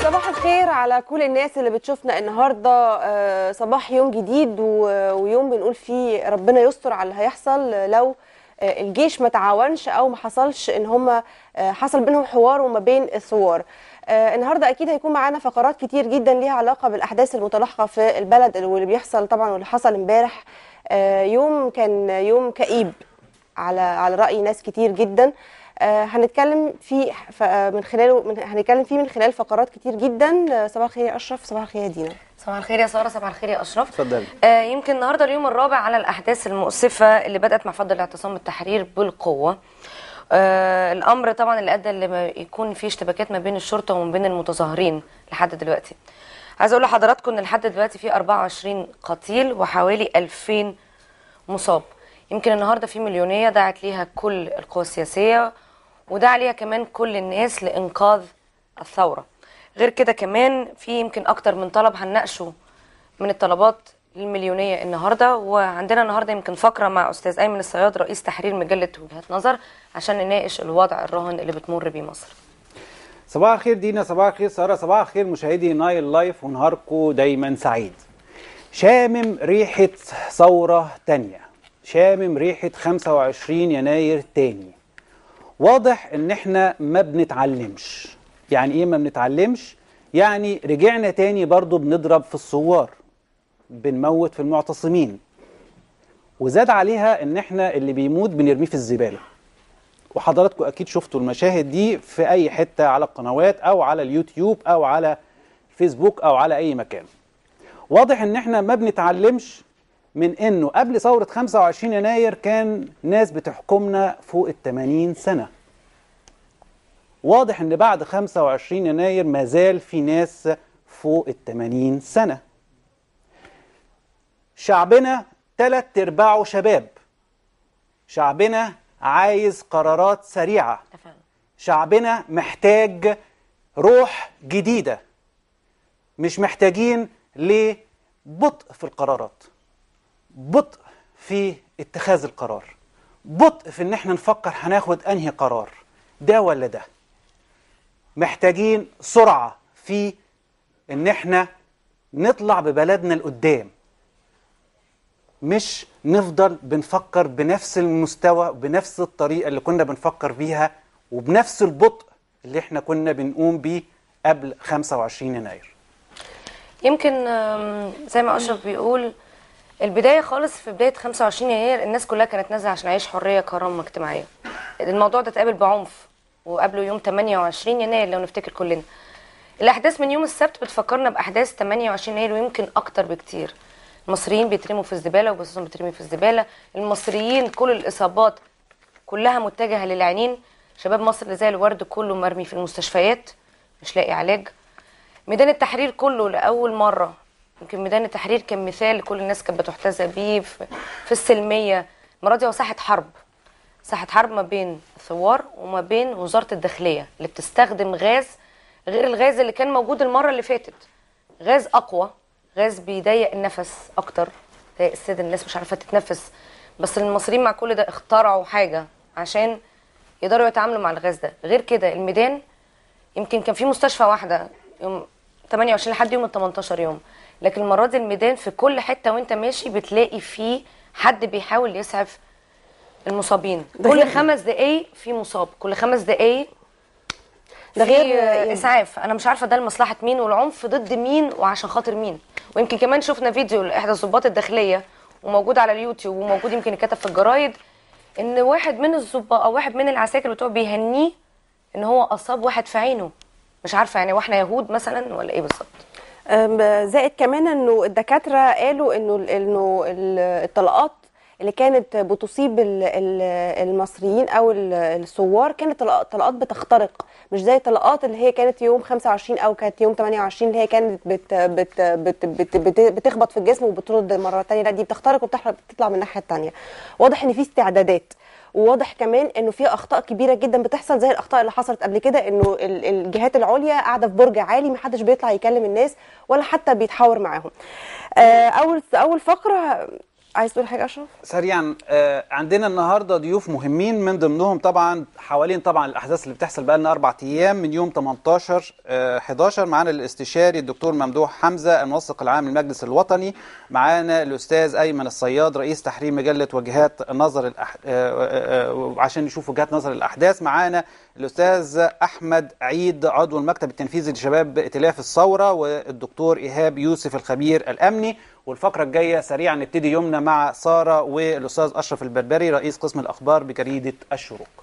صباح الخير على كل الناس اللي بتشوفنا النهارده آه، صباح يوم جديد و- ويوم بنقول فيه ربنا يستر على اللي هيحصل لو آه، الجيش ما تعاونش او ما حصلش ان هم حصل بينهم حوار وما بين الثوار آه، النهارده اكيد هيكون معانا فقرات كتير جدا ليها علاقه بالاحداث المتلاحقه في البلد واللي بيحصل طبعا واللي حصل امبارح آه، يوم كان يوم كئيب على على راي ناس كتير جدا آه، هنتكلم فيه ف- آه، من خلاله من هنتكلم فيه من خلال فقرات كتير جدا آه، صباح الخير يا اشرف صباح الخير يا دينا صباح الخير يا ساره صباح الخير يا اشرف اتفضلي. آه يمكن النهارده اليوم الرابع على الاحداث المؤسفه اللي بدات مع فضل الاعتصام التحرير بالقوه آه الامر طبعا اللي ادى لما يكون في اشتباكات ما بين الشرطه وما بين المتظاهرين لحد دلوقتي عايزه اقول لحضراتكم ان لحد دلوقتي في 24 قتيل وحوالي 2000 مصاب يمكن النهارده في مليونيه دعت ليها كل القوى السياسيه ودعا ليها كمان كل الناس لانقاذ الثوره غير كده كمان في يمكن اكتر من طلب هنناقشه من الطلبات للمليونيه النهارده وعندنا النهارده يمكن فقره مع استاذ ايمن الصياد رئيس تحرير مجله وجهات نظر عشان نناقش الوضع الراهن اللي بتمر بيه مصر صباح الخير دينا صباح الخير ساره صباح الخير مشاهدي نايل لايف ونهاركم دايما سعيد شامم ريحة ثورة تانية شامم ريحة 25 يناير تاني واضح ان احنا ما بنتعلمش يعني ايه ما بنتعلمش يعني رجعنا تاني برضو بنضرب في الثوار بنموت في المعتصمين وزاد عليها ان احنا اللي بيموت بنرميه في الزباله وحضراتكم اكيد شفتوا المشاهد دي في اي حته على القنوات او على اليوتيوب او على فيسبوك او على اي مكان واضح ان احنا ما بنتعلمش من انه قبل ثوره 25 يناير كان ناس بتحكمنا فوق ال 80 سنه واضح ان بعد 25 يناير ما زال في ناس فوق ال 80 سنه شعبنا تلات ارباعه شباب شعبنا عايز قرارات سريعه شعبنا محتاج روح جديده مش محتاجين لبطء في القرارات بطء في اتخاذ القرار بطء في ان احنا نفكر هناخد انهي قرار ده ولا ده محتاجين سرعه في ان احنا نطلع ببلدنا لقدام مش نفضل بنفكر بنفس المستوى بنفس الطريقة اللي كنا بنفكر بيها وبنفس البطء اللي احنا كنا بنقوم بيه قبل 25 يناير يمكن آم، زي ما اشرف بيقول البدايه خالص في بدايه 25 يناير الناس كلها كانت نازله عشان نعيش حريه كرامه اجتماعيه الموضوع ده اتقابل بعنف وقبله يوم 28 يناير لو نفتكر كلنا الاحداث من يوم السبت بتفكرنا باحداث 28 يناير ويمكن اكتر بكتير المصريين بيترموا في الزباله وجثثهم بترمي في الزباله المصريين كل الاصابات كلها متجهه للعينين شباب مصر اللي زي الورد كله مرمي في المستشفيات مش لاقي علاج ميدان التحرير كله لاول مره يمكن ميدان التحرير كان مثال لكل الناس كانت بتحتذى بيه في, في السلميه المره دي هو ساحه حرب ساحه حرب ما بين الثوار وما بين وزاره الداخليه اللي بتستخدم غاز غير الغاز اللي كان موجود المره اللي فاتت غاز اقوى غاز بيضيق النفس اكتر ضايق السد الناس مش عارفه تتنفس بس المصريين مع كل ده اخترعوا حاجه عشان يقدروا يتعاملوا مع الغاز ده غير كده الميدان يمكن كان في مستشفى واحده يوم 28 لحد يوم ال 18 يوم لكن المره دي الميدان في كل حته وانت ماشي بتلاقي فيه حد بيحاول يسعف المصابين ده كل غير- خمس دقايق في مصاب كل خمس دقايق ده في غير يعني- اسعاف انا مش عارفه ده لمصلحه مين والعنف ضد مين وعشان خاطر مين ويمكن كمان شفنا فيديو لاحدى الضباط الداخليه وموجود على اليوتيوب وموجود يمكن اتكتب في الجرايد ان واحد من الضباط او واحد من العساكر بتوعه بيهنيه ان هو اصاب واحد في عينه مش عارفه يعني واحنا يهود مثلا ولا ايه بالظبط أم، زائد كمان انه الدكاتره قالوا انه انه ال- الطلقات اللي كانت بتصيب ال- ال- المصريين او ال- الثوار كانت طلق- طلقات بتخترق مش زي الطلقات اللي هي كانت يوم 25 او كانت يوم 28 اللي هي كانت بت بت بت بت بت بتخبط في الجسم وبترد مره ثانيه لا دي بتخترق وبتطلع بتطلع من الناحيه الثانيه واضح ان في استعدادات وواضح كمان انه في اخطاء كبيره جدا بتحصل زي الاخطاء اللي حصلت قبل كده انه ال- الجهات العليا قاعده في برج عالي محدش بيطلع يكلم الناس ولا حتى بيتحاور معاهم آه، اول اول فقره عايز تقول حاجه اشرف سريعا آه، عندنا النهارده ضيوف مهمين من ضمنهم طبعا حوالين طبعا الاحداث اللي بتحصل بقى لنا اربع ايام من يوم 18 آه، 11 معانا الاستشاري الدكتور ممدوح حمزه المنسق العام للمجلس الوطني معانا الاستاذ ايمن الصياد رئيس تحرير مجله وجهات نظر الأح... آه، آه، آه، عشان نشوف وجهات نظر الاحداث معانا الاستاذ احمد عيد عضو المكتب التنفيذي لشباب ائتلاف الثوره والدكتور ايهاب يوسف الخبير الامني والفقره الجايه سريعا نبتدي يومنا مع ساره والاستاذ اشرف البربري رئيس قسم الاخبار بجريده الشروق